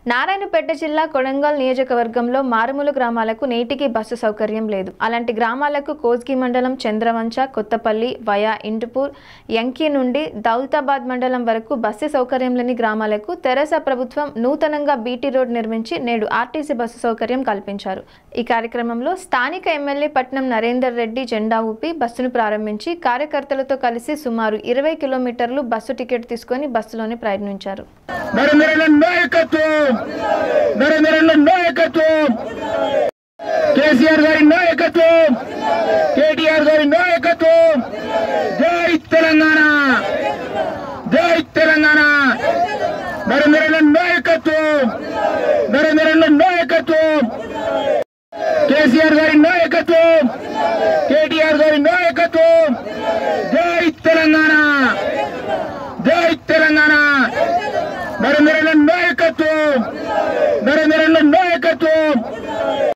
నారాయణపేట జిల్లా కొడంగల్ నియోజకవర్గంలో మారుమూల గ్రామాలకు నేటికి బస్సు సౌకర్యం లేదు అలాంటి గ్రామాలకు కోస్గి మండలం చంద్రవంచ కొత్తపల్లి వయా ఇంటుపూర్ యంకి నుండి దౌలతాబాద్ మండలం వరకు బస్సు సౌకర్యం లేని గ్రామాలకు తెరస ప్రభుత్వం నూతనంగా బీటీ రోడ్ నిర్మించి నేడు ఆర్టీసీ బస్సు సౌకర్యం కల్పించారు ఈ కార్యక్రమంలో స్థానిక ఎమ్మెల్యే పట్నం నరేందర్ రెడ్డి జెండా ఊపి బస్సును ప్రారంభించి కార్యకర్తలతో కలిసి సుమారు ఇరవై కిలోమీటర్లు బస్సు టికెట్ తీసుకొని బస్సులోనే ప్రయాణించారు నరేంద్ర నాయకత్వం నరేంద్ర నాయకత్వం కేసీఆర్ గారి నాయకత్వం కేటీఆర్ గారి నాయకత్వం జై తెలంగాణ జై తెలంగాణ నరేంద్ర నాయకత్వం నరేంద్ర నాయకత్వం కేసీఆర్ గారి నాయకత్వం కేటీఆర్ గారి నాయకత్వం జై తెలంగాణ జై తెలంగాణ నరేంద్ర నాయకత్వం నరేంద్ర నాయకత్వం